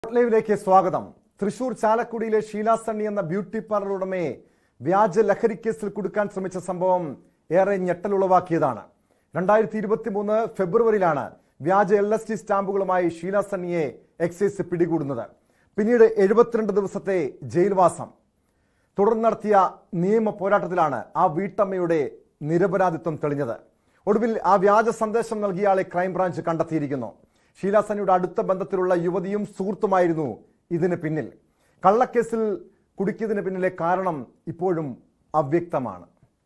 ലൈവിലേക്ക് സ്വാഗതം തൃശൂർ ചാലക്കുടിയിലെ ഷീല സണ്ണി എന്ന ബ്യൂട്ടി പാർലർ ഉടമയെ വ്യാജ ലഹരി കേസിൽ കുടുക്കാൻ ശ്രമിച്ച സംഭവം ഏറെ ഞെട്ടലുളവാക്കിയതാണ് രണ്ടായിരത്തി ഇരുപത്തി മൂന്ന് ഫെബ്രുവരിയിലാണ് വ്യാജ എൽ എസ് ടി സ്റ്റാമ്പുകളുമായി ഷീല സണ്ണിയെ എക്സൈസ് പിടികൂടുന്നത് പിന്നീട് എഴുപത്തിരണ്ട് ദിവസത്തെ ജയിൽവാസം തുടർന്ന് നടത്തിയ നിയമ പോരാട്ടത്തിലാണ് ആ വീട്ടമ്മയുടെ നിരപരാധിത്വം തെളിഞ്ഞത് ഒടുവിൽ ആ വ്യാജ സന്ദേശം നൽകിയ ആളെ ക്രൈംബ്രാഞ്ച് കണ്ടെത്തിയിരിക്കുന്നു ഷീല സനിയുടെ അടുത്ത ബന്ധത്തിലുള്ള യുവതിയും സുഹൃത്തുമായിരുന്നു ഇതിന് പിന്നിൽ കള്ളക്കേസിൽ കുടുക്കിയതിന് പിന്നിലെ കാരണം ഇപ്പോഴും അവ്യക്തമാണ്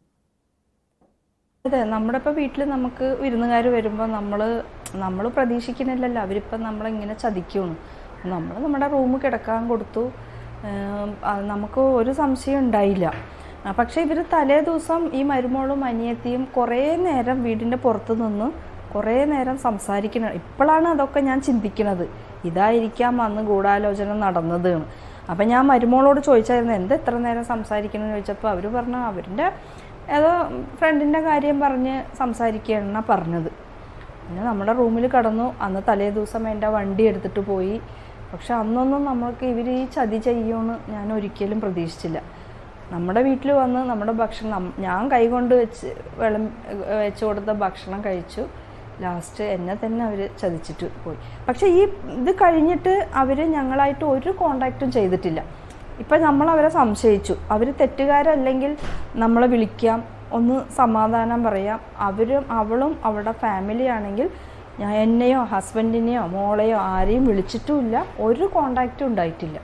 അതെ നമ്മുടെ ഇപ്പോൾ വീട്ടിൽ നമുക്ക് വിരുന്നുകാർ വരുമ്പോൾ നമ്മൾ നമ്മൾ പ്രതീക്ഷിക്കുന്നില്ലല്ലോ അവരിപ്പം നമ്മളിങ്ങനെ ചതിക്കുകയാണ് നമ്മൾ നമ്മുടെ റൂം കിടക്കാൻ കൊടുത്തു ഏം, ആ, നമുക്ക് ഒരു സംശയം ഉണ്ടായില്ല ആ, പക്ഷേ ഇവർ തലേ ദിവസം ഈ മരുമോളും അനിയത്തിയും കുറേ നേരം വീടിൻ്റെ പുറത്ത് നിന്ന് കുറേ നേരം സംസാരിക്കണം ഇപ്പോഴാണ് അതൊക്കെ ഞാൻ ചിന്തിക്കുന്നത് ഇതായിരിക്കാം അന്ന് ഗൂഢാലോചന നടന്നത് എന്ന്. അപ്പം ഞാൻ മരുമോളോട് ചോദിച്ചായിരുന്നു എന്താ എത്ര നേരം സംസാരിക്കണമെന്ന് ചോദിച്ചപ്പോൾ അവർ പറഞ്ഞു അവരുടെ ഏതോ ഫ്രണ്ടിൻ്റെ കാര്യം പറഞ്ഞ് സംസാരിക്കുകയാണ് പറഞ്ഞത് പിന്നെ നമ്മുടെ റൂമിൽ കടന്നു അന്ന് തലേ ദിവസം എൻ്റെ വണ്ടി എടുത്തിട്ട് പോയി പക്ഷെ അന്നൊന്നും നമ്മൾക്ക് ഇവർ ഈ ചതി ചെയ്യുമെന്ന് ഞാൻ ഒരിക്കലും പ്രതീക്ഷിച്ചില്ല നമ്മുടെ വീട്ടിൽ വന്ന് നമ്മുടെ ഭക്ഷണം നം- ഞാൻ കൈകൊണ്ട് വെച്ച് വെള്ളം വെച്ച് കൊടുത്ത ഭക്ഷണം കഴിച്ചു ലാസ്റ്റ് എന്നെ തന്നെ അവർ ചതിച്ചിട്ട് പോയി പക്ഷേ ഈ ഇത് കഴിഞ്ഞിട്ട് അവർ ഞങ്ങളായിട്ട് ഒരു കോണ്ടാക്റ്റും ചെയ്തിട്ടില്ല ഇപ്പം നമ്മൾ അവരെ സംശയിച്ചു അവർ തെറ്റുകാരല്ലെങ്കിൽ നമ്മളെ വിളിക്കാം ഒന്ന് സമാധാനം പറയാം അവരും അവളും അവളുടെ ഫാമിലി ആണെങ്കിൽ ഞാൻ എന്നെയോ ഹസ്ബൻഡിനെയോ മോളെയോ ആരെയും വിളിച്ചിട്ടുമില്ല ഒരു കോണ്ടാക്റ്റും ഉണ്ടായിട്ടില്ല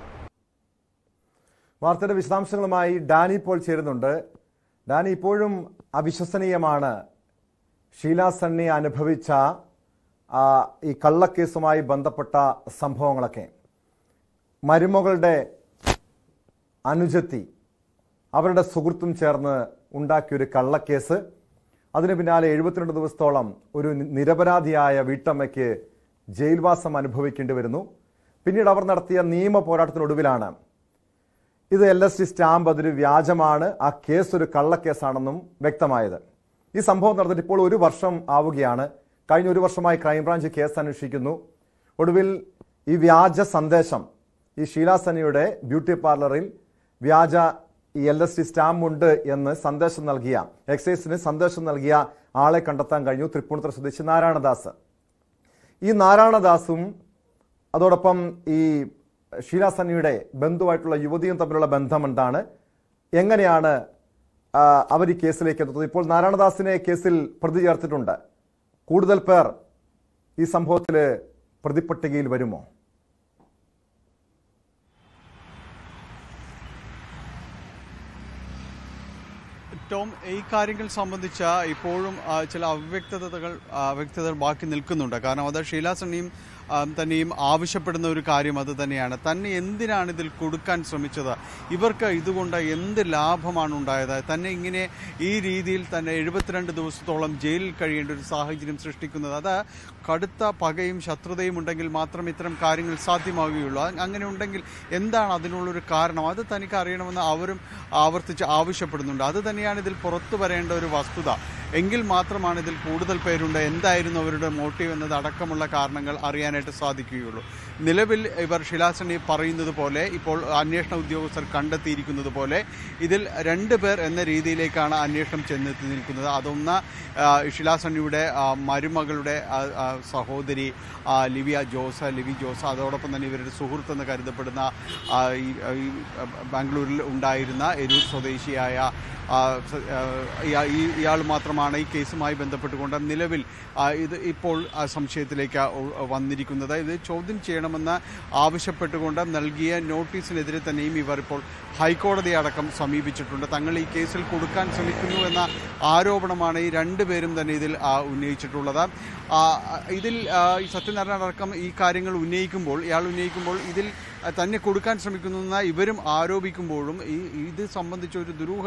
വാർത്തയുടെ വിശദാംശങ്ങളുമായി ഡാനി പോൾ ചേരുന്നുണ്ട് ഡാനി ഇപ്പോഴും അവിശ്വസനീയമാണ് ഷീല സണ്ണി അനുഭവിച്ച ആ, ഈ കള്ളക്കേസുമായി ബന്ധപ്പെട്ട സംഭവങ്ങളൊക്കെ മരുമകളുടെ അനുജത്തി അവരുടെ സുഹൃത്തും ചേർന്ന് ഉണ്ടാക്കിയൊരു കള്ളക്കേസ് അതിന് പിന്നാലെ എഴുപത്തിരണ്ട് ദിവസത്തോളം ഒരു നി- നിരപരാധിയായ വീട്ടമ്മയ്ക്ക് ജയിൽവാസം അനുഭവിക്കേണ്ടി വരുന്നു പിന്നീട് അവർ നടത്തിയ നിയമ പോരാട്ടത്തിനൊടുവിലാണ് ഇത് എൽ എസ് ടി സ്റ്റാമ്പ് അതൊരു വ്യാജമാണ് ആ കേസ് ഒരു കള്ളക്കേസാണെന്നും വ്യക്തമായത് ഈ സംഭവം നടന്നിട്ട് ഇപ്പോൾ ഒരു വർഷം ആവുകയാണ് കഴിഞ്ഞ ഒരു വർഷമായി ക്രൈംബ്രാഞ്ച് കേസ് അന്വേഷിക്കുന്നു ഒടുവിൽ ഈ വ്യാജ സന്ദേശം ഈ ഷീല സനിയുടെ ബ്യൂട്ടി പാർലറിൽ വ്യാജ ഈ എൽ എസ് ടി സ്റ്റാമ്പ് ഉണ്ട് എന്ന് സന്ദേശം നൽകിയ എക്സൈസിന് സന്ദേശം നൽകിയ ആളെ കണ്ടെത്താൻ കഴിഞ്ഞു തൃപ്പൂണിത്തുറ സ്വദേശി നാരായണദാസ് ഈ നാരായണദാസും അതോടൊപ്പം ഈ ഷീല സന്നിയുടെ ബന്ധുവായിട്ടുള്ള യുവതിയും തമ്മിലുള്ള ബന്ധം എന്താണ് എങ്ങനെയാണ് ആ, അവർ ഈ കേസിലേക്ക് എത്തുന്നത് ഇപ്പോൾ നാരായണദാസിനെ കേസിൽ പ്രതി ചേർത്തിട്ടുണ്ട് കൂടുതൽ പേർ ഈ സംഭവത്തിൽ പ്രതിപട്ടികയിൽ വരുമോ ടോം ഈ കാര്യങ്ങൾ സംബന്ധിച്ച ഇപ്പോഴും ആ, ചില അവ്യക്തതകൾ ആ, അവ്യക്തതകൾ ബാക്കി നിൽക്കുന്നുണ്ട് കാരണം അത് ഷീല സണ്ണിയും ആ, തന്നെയും ആവശ്യപ്പെടുന്ന ഒരു കാര്യം അത് തന്നെയാണ് തന്നെ എന്തിനാണ് ഇതിൽ കൊടുക്കാൻ ശ്രമിച്ചത് ഇവർക്ക് ഇതുകൊണ്ട് എന്ത് ലാഭമാണ് ഉണ്ടായത് തന്നെ ഇങ്ങനെ ഈ രീതിയിൽ തന്നെ എഴുപത്തിരണ്ട് ദിവസത്തോളം ജയിലിൽ കഴിയേണ്ട ഒരു സാഹചര്യം സൃഷ്ടിക്കുന്നത് അത് കടുത്ത പകയും ശത്രുതയും ഉണ്ടെങ്കിൽ മാത്രം ഇത്തരം കാര്യങ്ങൾ സാധ്യമാവുകയുള്ളൂ അ- അങ്ങനെ ഉണ്ടെങ്കിൽ എന്താണ് അതിനുള്ളൊരു കാരണം അത് തനിക്ക് അറിയണമെന്ന് അവരും ആവർത്തിച്ച് ആവശ്യപ്പെടുന്നുണ്ട് അത് തന്നെയാണ് ഇതിൽ പുറത്തു വരേണ്ട ഒരു വസ്തുത എങ്കിൽ മാത്രമാണ് ഇതിൽ കൂടുതൽ പേരുണ്ട് എന്തായിരുന്നു അവരുടെ മോട്ടീവ് എന്നത് അടക്കമുള്ള കാരണങ്ങൾ അറിയാനായിട്ട് സാധിക്കുകയുള്ളൂ നിലവിൽ ഇവർ ഷിലാസണി പറയുന്നത് പോലെ ഇപ്പോൾ അന്വേഷണ ഉദ്യോഗസ്ഥർ കണ്ടെത്തിയിരിക്കുന്നത് പോലെ ഇതിൽ രണ്ട് പേർ എന്ന രീതിയിലേക്കാണ് അന്വേഷണം ചെന്നെത്തി നിൽക്കുന്നത് അതൊന്ന് ആ, ഷിലാസണിയുടെ ആ, മരുമകളുടെ ആ, ആ, സഹോദരി ആ, ലിവിയ ജോസ് ലിവി ജോസ് അതോടൊപ്പം തന്നെ ഇവരുടെ സുഹൃത്തെന്ന് കരുതപ്പെടുന്ന ആ, ഈ ഈ ബാംഗ്ലൂരിൽ ഉണ്ടായിരുന്ന എരൂർ സ്വദേശിയായ ആ, സ- ആ, ഇയാ- ഈ ഇയാൾ മാത്രമാണ് ഈ കേസുമായി ബന്ധപ്പെട്ടുകൊണ്ട് നിലവിൽ ആ, ഇത് ഇപ്പോൾ ആ സംശയത്തിലേക്ക് ഉ- വന്നിരിക്കുന്നത് ഇത് ചോദ്യം ചെയ്യണമെന്ന് ആവശ്യപ്പെട്ടുകൊണ്ട് നൽകിയ നോട്ടീസിനെതിരെ തന്നെയും ഇവർ ഇപ്പോൾ ഹൈക്കോടതിയെ അടക്കം സമീപിച്ചിട്ടുണ്ട് തങ്ങൾ ഈ കേസിൽ കൊടുക്കാൻ ശ്രമിക്കുന്നു എന്ന ആരോപണമാണ് ഈ രണ്ടുപേരും തന്നെ ഇതിൽ ആ, ഉന്നയിച്ചിട്ടുള്ളത് ആ, ഇതിൽ ആ, ഈ സത്യനാരായണ അടക്കം ഈ കാര്യങ്ങൾ ഉന്നയിക്കുമ്പോൾ ഇയാൾ ഉന്നയിക്കുമ്പോൾ ഇതിൽ ആ, തന്നെ കൊടുക്കാൻ ശ്രമിക്കുന്ന ഇവരും ആരോപിക്കുമ്പോഴും ഈ ഇത് സംബന്ധിച്ച ഒരു ദുരൂഹത ഇത്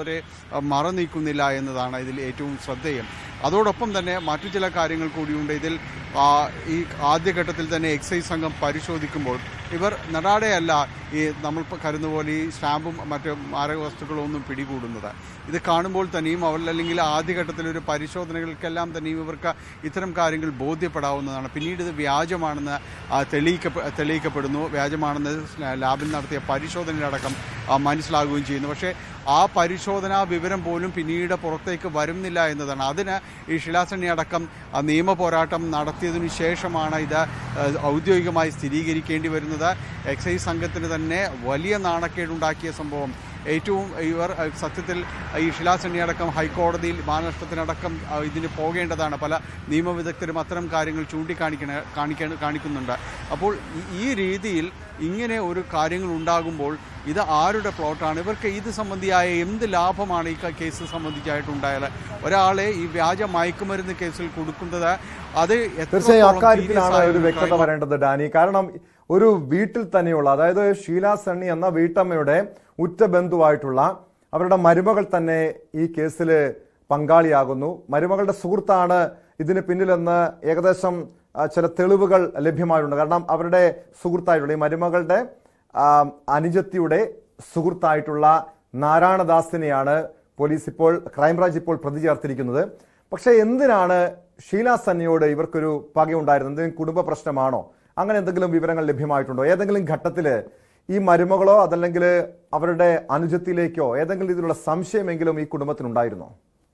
വരെ ആ, മറനീക്കുന്നില്ല എന്നതാണ് ഇതിൽ ഏറ്റവും ശ്രദ്ധേയം അതോടൊപ്പം തന്നെ മറ്റു ചില കാര്യങ്ങൾ കൂടിയുണ്ട് ഇതിൽ ആ, ഈ ആദ്യഘട്ടത്തിൽ തന്നെ എക്സൈസ് സംഘം പരിശോധിക്കുമ്പോൾ ഇവർ നടാടെയല്ല ഈ നമ്മൾ ഇപ്പം കരുതുന്ന പോലെ ഈ സ്റ്റാമ്പും മറ്റ് മാരക വസ്തുക്കളും ഒന്നും പിടികൂടുന്നത് ഇത് കാണുമ്പോൾ തന്നെയും അവർ അല്ലെങ്കിൽ ആദ്യഘട്ടത്തിൽ ഒരു പരിശോധനകൾക്കെല്ലാം തന്നെയും ഇവർക്ക് ഇത്തരം കാര്യങ്ങൾ ബോധ്യപ്പെടാവുന്നതാണ് പിന്നീട് ഇത് വ്യാജമാണെന്ന് ആ, തെളിയിക്കപ്പെ തെളിയിക്കപ്പെടുന്നു വ്യാജമാണെന്ന് ലാബിൽ നടത്തിയ പരിശോധനയിലടക്കം ആ, മനസ്സിലാകുകയും ചെയ്യുന്നു പക്ഷേ ആ പരിശോധനാ വിവരം പോലും പിന്നീട് പുറത്തേക്ക് വരുന്നില്ല എന്നതാണ് അതിന് ഈ ഷിലാസണ്ണി അടക്കം ആ, നിയമ പോരാട്ടം നടത്തിയതിനു ശേഷമാണ് ഇത് ആ, ഔദ്യോഗികമായി സ്ഥിരീകരിക്കേണ്ടി വരുന്നത് എക്സൈസ് സംഘത്തിന് തന്നെ വലിയ നാണക്കേടുണ്ടാക്കിയ സംഭവം ഏറ്റവും ഇവർ ആ, സത്യത്തിൽ ഈ ഷിലാസണ്ണി അടക്കം ഹൈക്കോടതിയിൽ മാനനഷ്ടത്തിനടക്കം ആ, ഇതിന് പോകേണ്ടതാണ് പല നിയമവിദഗ്ധരും അത്തരം കാര്യങ്ങൾ ചൂണ്ടിക്കാണിക്കണ കാണിക്കാൻ കാണിക്കുന്നുണ്ട് അപ്പോൾ ഈ- ഈ രീതിയിൽ ഇങ്ങനെ ഒരു കാര്യങ്ങൾ ഉണ്ടാകുമ്പോൾ ഇത് ആരുടെ പ്ലോട്ടാണ് ഇവർക്ക് ഇത് സംബന്ധിയായ എന്ത് ലാഭമാണ് ഈ ക- കേസ് സംബന്ധിച്ചായിട്ടുണ്ടായാൽ ഒരാളെ ഈ വ്യാജ മയക്കുമരുന്ന് കേസിൽ കൊടുക്കുന്നത് അത് തീർച്ചയായും എത്രത്തോളം അക്കാര്യത്തിലാണ് serious ആയ ഒരു വ്യക്തത കാര്യം- വരേണ്ടത് ഡാനി കാരണം ഒരു വീട്ടിൽ തന്നെയുള്ള അതായത് ഷീല സണ്ണി എന്ന വീട്ടമ്മയുടെ ഉറ്റ ബന്ധുവായിട്ടുള്ള അവരുടെ മരുമകൾ തന്നെ ഈ കേസിൽ പങ്കാളിയാകുന്നു മരുമകളുടെ സുഹൃത്താണ് ഇതിന് പിന്നിലെന്ന് ഏകദേശം ആ, ചില തെളിവുകൾ ലഭ്യമായിട്ടുണ്ട് കാരണം അവരുടെ സുഹൃത്തായിട്ടുള്ള ഈ മരുമകളുടെ ആ, അനുജത്തിയുടെ സുഹൃത്തായിട്ടുള്ള നാരായണദാസിനെയാണ് പോലീസ് ഇപ്പോൾ ക്രൈംബ്രാഞ്ച് ഇപ്പോൾ പ്രതി ചേർത്തിരിക്കുന്നത് പക്ഷേ എന്തിനാണ് ഷീല സന്നിയോട് ഇവർക്കൊരു പകയുണ്ടായിരുന്നത് എന്തെങ്കിലും കുടുംബ പ്രശ്നമാണോ അങ്ങനെ എന്തെങ്കിലും വിവരങ്ങൾ ലഭ്യമായിട്ടുണ്ടോ ഏതെങ്കിലും ഘട്ടത്തിൽ ഈ മരുമകളോ അതല്ലെങ്കിൽ അവരുടെ അനുജത്തിലേക്കോ ഏതെങ്കിലും രീതിയിലുള്ള സംശയമെങ്കിലും ഈ കുടുംബത്തിനുണ്ടായിരുന്നോ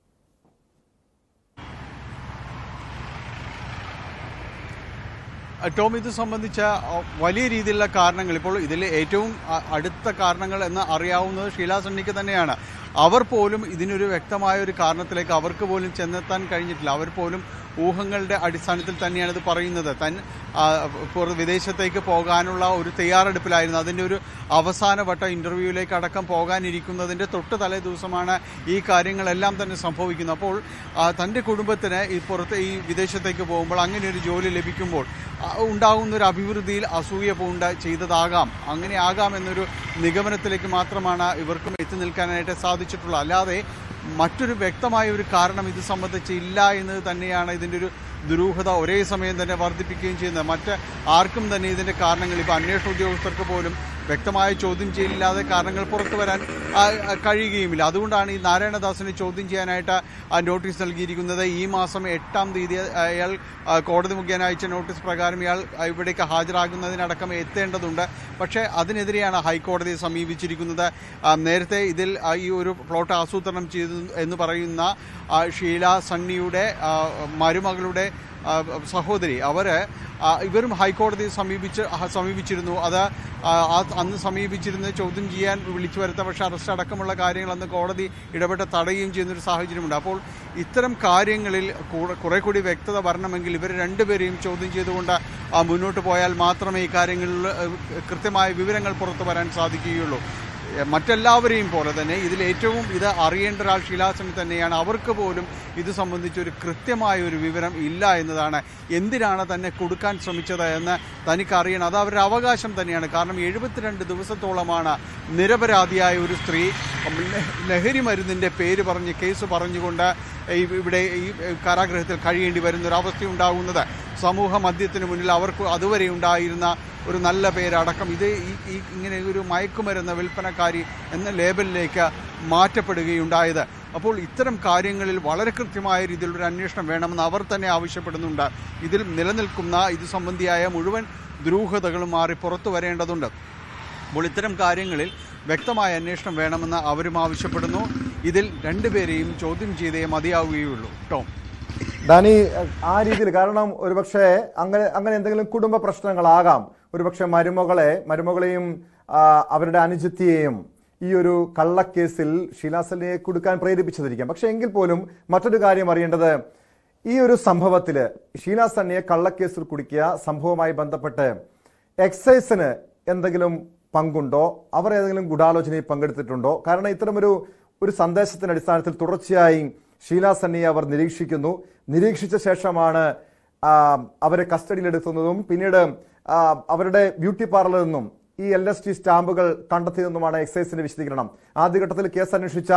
ടോം ഇത് സംബന്ധിച്ച അഹ്, വലിയ രീതിയിലുള്ള കാരണങ്ങൾ ഇപ്പോൾ ഇതിൽ ഏറ്റവും അ- അടുത്ത കാരണങ്ങൾ എന്ന് അറിയാവുന്നത് ഷീലാ സണ്ണിക്ക് തന്നെയാണ് അവർ പോലും ഇതിനൊരു വ്യക്തമായ ഒരു കാരണത്തിലേക്ക് അവർക്ക് പോലും ചെന്നെത്താൻ കഴിഞ്ഞിട്ടില്ല അവർ പോലും ഊഹങ്ങളുടെ അടിസ്ഥാനത്തിൽ തന്നെയാണ് ഇത് പറയുന്നത് തൻ ആ, പുറ- വിദേശത്തേക്ക് പോകാനുള്ള ഒരു തയ്യാറെടുപ്പിലായിരുന്നു അതിൻ്റെ ഒരു അവസാനവട്ട ഇൻ്റർവ്യൂവിലേക്ക് അടക്കം പോകാനിരിക്കുന്നതിൻ്റെ തൊട്ട് തലേ ദിവസമാണ് ഈ കാര്യങ്ങളെല്ലാം തന്നെ സംഭവിക്കുന്നത് അപ്പോൾ ആ, തൻ്റെ കുടുംബത്തിന് ഈ പുറത്ത് ഈ വിദേശത്തേക്ക് പോകുമ്പോൾ അങ്ങനെ ഒരു ജോലി ലഭിക്കുമ്പോൾ ആ, ഉണ്ടാകുന്ന ഒരു അഭിവൃദ്ധിയിൽ അസൂയ പൂണ്ട ചെയ്തതാകാം അങ്ങനെ ആകാം എന്നൊരു നിഗമനത്തിലേക്ക് മാത്രമാണ് ഇവർക്കും എത്തി നിൽക്കാനായിട്ട് സാധിച്ചിട്ടുള്ളത് അല്ലാതെ മറ്റൊരു വ്യക്തമായ ഒരു കാരണം ഇത് സംബന്ധിച്ച് ഇല്ല എന്നത് തന്നെയാണ് ഇതിൻ്റെ ഒരു ദുരൂഹത ഒരേ സമയം തന്നെ വർദ്ധിപ്പിക്കുകയും ചെയ്യുന്നത് മറ്റ് ആർക്കും തന്നെ ഇതിൻ്റെ കാരണങ്ങൾ ഇപ്പോൾ അന്വേഷണ ഉദ്യോഗസ്ഥർക്ക് പോലും വ്യക്തമായ ചോദ്യം ചെയ്യലില്ലാതെ കാരണങ്ങൾ പുറത്തു വരാൻ ആ, ആ, കഴിയുകയുമില്ല അതുകൊണ്ടാണ് ഈ നാരായണദാസിനെ ചോദ്യം ചെയ്യാനായിട്ട് ആ നോട്ടീസ് നൽകിയിരിക്കുന്നത് ഈ മാസം എട്ടാം തീയതി അയാൾ ആ, കോടതി മുഖേന അയച്ച നോട്ടീസ് പ്രകാരം ഇയാൾ ഇവിടേക്ക് ഹാജരാകുന്നതിനടക്കം എത്തേണ്ടതുണ്ട് പക്ഷേ അതിനെതിരെയാണ് ഹൈക്കോടതിയെ സമീപിച്ചിരിക്കുന്നത് ആ, നേരത്തെ ഇതിൽ ആ, ഈ ഒരു പ്ലോട്ട് ആസൂത്രണം ചെയ്തു എന്ന് പറയുന്ന ആ, ഷീല സണ്ണിയുടെ ആ, മരുമകളുടെ ആ, സഹോദരി അവര് ആ, ഇവരും ഹൈക്കോടതിയെ സമീപിച്ച് ഹ- സമീപിച്ചിരുന്നു അത് ആ, ആ അന്ന് സമീപിച്ചിരുന്ന് ചോദ്യം ചെയ്യാൻ വിളിച്ചു വരുത്ത പക്ഷേ അറസ്റ്റ് അടക്കമുള്ള കാര്യങ്ങൾ അന്ന് കോടതി ഇടപെട്ട് തടയുകയും ചെയ്യുന്നൊരു സാഹചര്യമുണ്ട് അപ്പോൾ ഇത്തരം കാര്യങ്ങളിൽ കൂടെ- കുറെ കൂടി വ്യക്തത വരണമെങ്കിൽ ഇവർ രണ്ടുപേരെയും ചോദ്യം ചെയ്തുകൊണ്ട് ആ, മുന്നോട്ട് പോയാൽ മാത്രമേ ഈ കാര്യങ്ങളിൽ ഏഹ്, കൃത്യമായ വിവരങ്ങൾ പുറത്തു വരാൻ സാധിക്കുകയുള്ളൂ എ, മറ്റെല്ലാവരെയും പോലെ തന്നെ ഇതിൽ ഏറ്റവും ഇത് അറിയേണ്ട ഒരാൾ ഷീലാസൻ തന്നെയാണ് അവർക്ക് പോലും ഇത് സംബന്ധിച്ച് ഒരു കൃത്യമായ ഒരു വിവരം ഇല്ല എന്നതാണ് എന്തിനാണ് തന്നെ കൊടുക്കാൻ ശ്രമിച്ചത് എന്ന് തനിക്കറിയണം അത് അവരുടെ അവകാശം തന്നെയാണ് കാരണം എഴുപത്തിരണ്ട് ദിവസത്തോളമാണ് നിരപരാധിയായ ഒരു സ്ത്രീ ല- ലഹരി മരുന്നിൻ്റെ പേര് പറഞ്ഞ് കേസ് പറഞ്ഞുകൊണ്ട് ഈ ഇവിടെ ഈ കാരാഗ്രഹത്തിൽ കഴിയേണ്ടി വരുന്ന ഒരു അവസ്ഥ ഉണ്ടാകുന്നത് സമൂഹ മദ്യത്തിന് മുന്നിൽ അവർക്ക് അതുവരെ ഉണ്ടായിരുന്ന ഒരു നല്ല പേരടക്കം ഇത് ഈ ഈ ഇങ്ങനെ ഒരു മയക്കുമരുന്ന് വിൽപ്പനക്കാരി എന്ന ലേബലിലേക്ക് മാറ്റപ്പെടുകയുണ്ടായത് അപ്പോൾ ഇത്തരം കാര്യങ്ങളിൽ വളരെ കൃത്യമായ രീതിയിലുള്ള ഒരു അന്വേഷണം വേണമെന്ന് അവർ തന്നെ ആവശ്യപ്പെടുന്നുണ്ട് ഇതിൽ നിലനിൽക്കുന്ന ഇത് സംബന്ധിയായ മുഴുവൻ ദുരൂഹതകളും മാറി പുറത്തു വരേണ്ടതുണ്ട് അപ്പോൾ ഇത്തരം കാര്യങ്ങളിൽ വ്യക്തമായ അന്വേഷണം വേണമെന്ന് അവരും ആവശ്യപ്പെടുന്നു ഇതിൽ രണ്ടുപേരെയും ചോദ്യം ചെയ്തേ മതിയാവുകയുള്ളൂ ടോം ഡാനി ആ രീതിയിൽ കാരണം ഒരുപക്ഷെ അങ്ങനെ അങ്ങനെ എന്തെങ്കിലും കുടുംബ പ്രശ്നങ്ങളാകാം ഒരുപക്ഷെ മരുമകളെ മരുമകളെയും ആ, അവരുടെ അനുജത്തിയെയും ഈ ഒരു കള്ളക്കേസിൽ ഷീലാസലിനെ കൊടുക്കാൻ പ്രേരിപ്പിച്ചതിരിക്കാം പക്ഷെ എങ്കിൽ പോലും മറ്റൊരു കാര്യം അറിയേണ്ടത് ഈ ഒരു സംഭവത്തിൽ ഷീല സണ്ണിയെ കള്ളക്കേസിൽ കുടുക്കിയ സംഭവവുമായി ബന്ധപ്പെട്ട് എക്സൈസിന് എന്തെങ്കിലും പങ്കുണ്ടോ അവർ ഏതെങ്കിലും ഗൂഢാലോചനയിൽ പങ്കെടുത്തിട്ടുണ്ടോ കാരണം ഇത്തരമൊരു ഒരു സന്ദേശത്തിന്റെ അടിസ്ഥാനത്തിൽ തുടർച്ചയായി ഷീല സണ്ണിയെ അവർ നിരീക്ഷിക്കുന്നു നിരീക്ഷിച്ച ശേഷമാണ് ആ, അവരെ കസ്റ്റഡിയിലെടുക്കുന്നതും പിന്നീട് ആ, അവരുടെ ബ്യൂട്ടി പാർലറിൽ നിന്നും ഈ എൽ എസ് ടി സ്റ്റാമ്പുകൾ കണ്ടെത്തിയതെന്നുമാണ് എക്സൈസിന്റെ വിശദീകരണം ആദ്യഘട്ടത്തിൽ കേസ് അന്വേഷിച്ച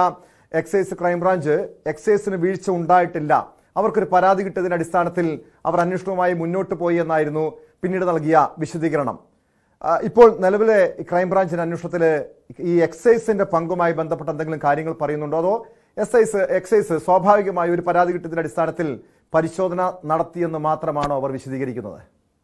എക്സൈസ് ക്രൈംബ്രാഞ്ച് എക്സൈസിന് വീഴ്ച ഉണ്ടായിട്ടില്ല അവർക്കൊരു പരാതി കിട്ടിയതിന്റെ അടിസ്ഥാനത്തിൽ അവർ അന്വേഷണവുമായി മുന്നോട്ട് പോയി എന്നായിരുന്നു പിന്നീട് നൽകിയ വിശദീകരണം ആ, ഇപ്പോൾ നിലവിലെ ക്രൈംബ്രാഞ്ചിന്റെ അന്വേഷണത്തിൽ ഈ എക്സൈസിന്റെ പങ്കുമായി ബന്ധപ്പെട്ട എന്തെങ്കിലും കാര്യങ്ങൾ പറയുന്നുണ്ടോ അതോ എസ് ഐസ് എക്സൈസ് സ്വാഭാവികമായി ഒരു പരാതി കിട്ടിയതിന്റെ അടിസ്ഥാനത്തിൽ പരിശോധന നടത്തിയെന്ന് മാത്രമാണോ അവർ വിശദീകരിക്കുന്നത്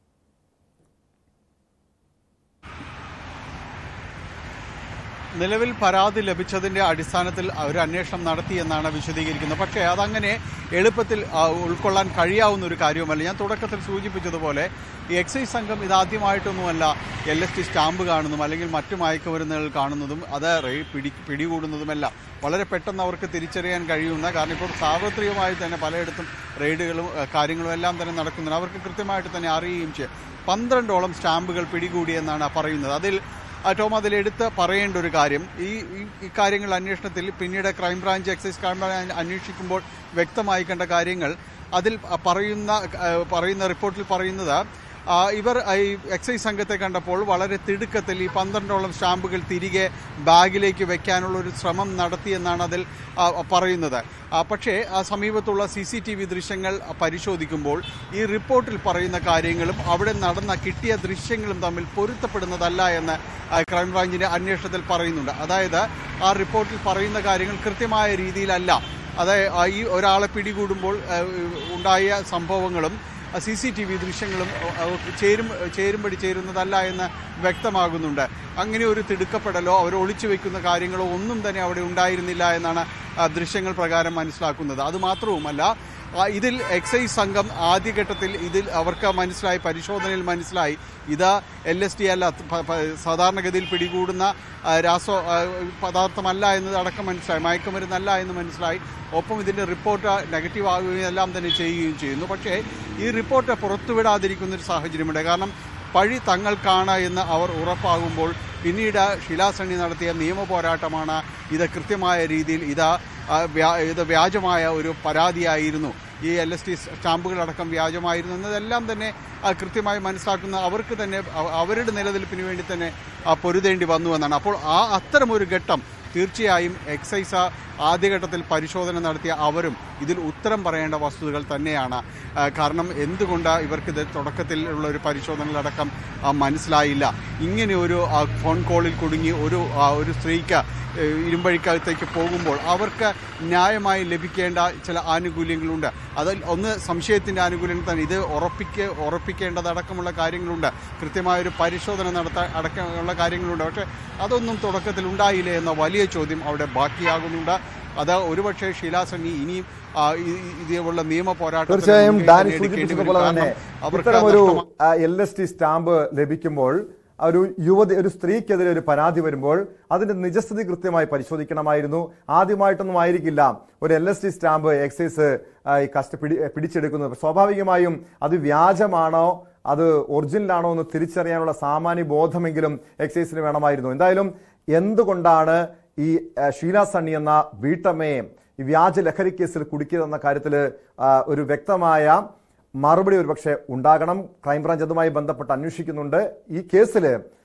നിലവിൽ പരാതി ലഭിച്ചതിന്റെ അടിസ്ഥാനത്തിൽ ഒരു അന്വേഷണം നടത്തിയെന്നാണ് വിശദീകരിക്കുന്നത് പക്ഷേ അതങ്ങനെ എളുപ്പത്തിൽ ആ, ഉൾക്കൊള്ളാൻ കഴിയാവുന്ന ഒരു കാര്യവുമല്ല ഞാൻ തുടക്കത്തിൽ സൂചിപ്പിച്ചതുപോലെ ഈ എക്സൈസ് സംഘം ഇതാദ്യമായിട്ടൊന്നുമല്ല എൽ എസ് ടി സ്റ്റാമ്പ് കാണുന്നതും അല്ലെങ്കിൽ മറ്റു മയക്കുമരുന്നുകൾ കാണുന്നതും അത് റേ- പിടി പിടികൂടുന്നതുമല്ല വളരെ പെട്ടെന്ന് അവർക്ക് തിരിച്ചറിയാൻ കഴിയുന്ന കാരണം ഇപ്പോൾ സാർവത്രികമായി തന്നെ പലയിടത്തും റെയ്ഡുകളും ആ, കാര്യങ്ങളും എല്ലാം തന്നെ നടക്കുന്നുണ്ട് അവർക്ക് കൃത്യമായിട്ട് തന്നെ അറിയുകയും ചെയ്യും പന്ത്രണ്ടോളം സ്റ്റാമ്പുകൾ പിടികൂടിയെന്നാണ് പറയുന്നത് അതിൽ ആ, ടോം അതിൽ എടുത്ത് പറയേണ്ട ഒരു കാര്യം ഈ ഈ- ഈ കാര്യങ്ങൾ അന്വേഷണത്തിൽ പിന്നീട് ക്രൈംബ്രാഞ്ച് എക്സൈസ് ക്രൈംബ്രാഞ്ച് അന്വേഷിക്കുമ്പോൾ വ്യക്തമായി കണ്ട കാര്യങ്ങൾ അതിൽ പറയുന്ന ആ, പറയുന്ന റിപ്പോർട്ടിൽ പറയുന്നത് ആ, ഇവർ ഈ എക്സൈസ് സംഘത്തെ കണ്ടപ്പോൾ വളരെ തിടുക്കത്തിൽ ഈ പന്ത്രണ്ടോളം സ്റ്റാമ്പുകൾ തിരികെ ബാഗിലേക്ക് വെക്കാനുള്ള ഒരു ശ്രമം നടത്തിയെന്നാണ് അതിൽ ആ, പറയുന്നത് ആ, പക്ഷേ ആ സമീപത്തുള്ള സി സി ടി വി ദൃശ്യങ്ങൾ പരിശോധിക്കുമ്പോൾ ഈ റിപ്പോർട്ടിൽ പറയുന്ന കാര്യങ്ങളും അവിടെ നടന്ന കിട്ടിയ ദൃശ്യങ്ങളും തമ്മിൽ പൊരുത്തപ്പെടുന്നതല്ല എന്ന് ആ, ക്രൈംബ്രാഞ്ചിന്റെ അന്വേഷണത്തിൽ പറയുന്നുണ്ട് അതായത് ആ റിപ്പോർട്ടിൽ പറയുന്ന കാര്യങ്ങൾ കൃത്യമായ രീതിയിലല്ല അതായത് ആ ഈ ഒരാളെ പിടികൂടുമ്പോൾ ആ, ഉണ്ടായ സംഭവങ്ങളും സി സി ടി വി ദൃശ്യങ്ങളും അ, അ, ചേരും ചേരുംപടി ചേരുന്നതല്ല എന്ന് വ്യക്തമാകുന്നുണ്ട് അങ്ങനെ ഒരു തിടുക്കപ്പെടലോ അവർ ഒളിച്ചു വെക്കുന്ന കാര്യങ്ങളോ ഒന്നും തന്നെ അവിടെ ഉണ്ടായിരുന്നില്ല എന്നാണ് ആ, ദൃശ്യങ്ങൾ പ്രകാരം മനസ്സിലാക്കുന്നത് അതുമാത്രവുമല്ല ആ, ഇതിൽ എക്സൈസ് സംഘം ആദ്യഘട്ടത്തിൽ ഇതിൽ അവർക്ക് മനസ്സിലായി പരിശോധനയിൽ മനസ്സിലായി ഇത് എൽ എസ് ടി അല്ല പ- പ- സാധാരണഗതിയിൽ പിടികൂടുന്ന ആ, രാസ ആ, പദാർത്ഥമല്ല എന്നത് അടക്കം മനസ്സിലായി മയക്കുമരുന്നല്ല എന്ന് മനസ്സിലായി ഒപ്പം ഇതിൻ്റെ റിപ്പോർട്ട് നെഗറ്റീവ് ആകുകയും എല്ലാം തന്നെ ചെയ്യുകയും ചെയ്യുന്നു പക്ഷേ ഈ റിപ്പോർട്ട് പുറത്തുവിടാതിരിക്കുന്ന ഒരു സാഹചര്യമുണ്ട് കാരണം പഴി തങ്ങൾക്കാണ് എന്ന് അവർ ഉറപ്പാകുമ്പോൾ പിന്നീട് ഷിലാസണ്ണി നടത്തിയ നിയമ പോരാട്ടമാണ് ഇത് കൃത്യമായ രീതിയിൽ ഇത് ആ, വ്യാ- ഇത് വ്യാജമായ ഒരു പരാതിയായിരുന്നു ഈ എൽ എസ് ടി സ്റ്റാമ്പുകളടക്കം വ്യാജമായിരുന്നു എന്നതെല്ലാം തന്നെ ആ, കൃത്യമായി മനസ്സിലാക്കുന്ന അവർക്ക് തന്നെ അവ- അവരുടെ നിലനിൽപ്പിന് വേണ്ടി തന്നെ ആ, പൊരുതേണ്ടി വന്നു എന്നാണ് അപ്പോൾ ആ അത്തരമൊരു ഘട്ടം തീർച്ചയായും എക്സൈസ് ആദ്യഘട്ടത്തിൽ പരിശോധന നടത്തിയ അവരും ഇതിൽ ഉത്തരം പറയേണ്ട വസ്തുതകൾ തന്നെയാണ് ആ, കാരണം എന്തുകൊണ്ട് ഇവർക്ക് ഇത് തുടക്കത്തിൽ ഉള്ള ഒരു പരിശോധനകളടക്കം ആ, മനസ്സിലായില്ല ഇങ്ങനെ ഒരു ആ, ഫോൺ കോളിൽ കുടുങ്ങി ഒരു ആ, ഒരു സ്ത്രീക്ക് ഏഹ്, ഇരുമ്പഴിക്കകത്തേക്ക് പോകുമ്പോൾ അവർക്ക് ന്യായമായി ലഭിക്കേണ്ട ചില ആനുകൂല്യങ്ങളുണ്ട് അതിൽ ഒന്ന് സംശയത്തിൻ്റെ ആനുകൂല്യങ്ങൾ തന്നെ ഇത് ഉറപ്പിക്ക ഉറപ്പിക്കേണ്ടതടക്കമുള്ള കാര്യങ്ങളുണ്ട് കൃത്യമായൊരു പരിശോധന നടത്താൻ അടക്കമുള്ള കാര്യങ്ങളുണ്ട് പക്ഷേ അതൊന്നും തുടക്കത്തിൽ ഉണ്ടായില്ലേ എന്ന വലിയ ചോദ്യം അവിടെ ബാക്കിയാകുന്നുണ്ട് അത് ഒരുപക്ഷെ ഷീലാസണ്ണി ഇനിയും ആ, ഈ- ഈ- ഇതേപോലുള്ള നിയമ പോരാട്ടത്തിൽ തീർച്ചയായും മുൻകൈ ഡാനി തന്നെ എടുക്കേണ്ടി വരും. സൂചിപ്പിച്ചതുപോലെ തന്നെ കാരണം അവർക്ക് ഇത്തരം ഒരു നഷ്ടമാ- എൽ എസ് ടി സ്റ്റാമ്പ് ലഭിക്കുമ്പോൾ ആ ഒരു യുവതി ഒരു സ്ത്രീക്കെതിരെ ഒരു പരാതി വരുമ്പോൾ അതിന്റെ നിജസ്ഥിതി കൃത്യമായി പരിശോധിക്കണമായിരുന്നു ആദ്യമായിട്ടൊന്നും ആയിരിക്കില്ല ഒരു L S T stamp excise ആ, ഈ കസ്റ്റ പിടി പിടിച്ചെടുക്കുന്നത് സ്വാഭാവികമായും അത് വ്യാജമാണോ അത് ഒറിജിനലാണോ എന്ന് തിരിച്ചറിയാനുള്ള സാമാന്യ ബോധമെങ്കിലും എക്സൈസിന് വേണമായിരുന്നു എന്തായാലും എന്തുകൊണ്ടാണ് ഈ ആ, ഷീല സണ്ണി എന്ന വീട്ടമ്മയെ ഈ വ്യാജ ലഹരി കേസിൽ കുടുക്കിയതെന്ന കാര്യത്തിൽ ഒരു വ്യക്തമായ മറുപടി ഒരുപക്ഷെ ഉണ്ടാകണം ക്രൈംബ്രാഞ്ച് അതുമായി ബന്ധപ്പെട്ട് അന്വേഷിക്കുന്നുണ്ട് ഈ കേസിൽ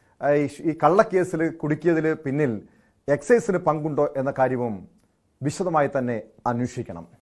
ഈ കള്ളക്കേസിൽ കുടുക്കിയതിൽ പിന്നിൽ എക്സൈസിന് പങ്കുണ്ടോ എന്ന കാര്യവും വിശദമായി തന്നെ അന്വേഷിക്കണം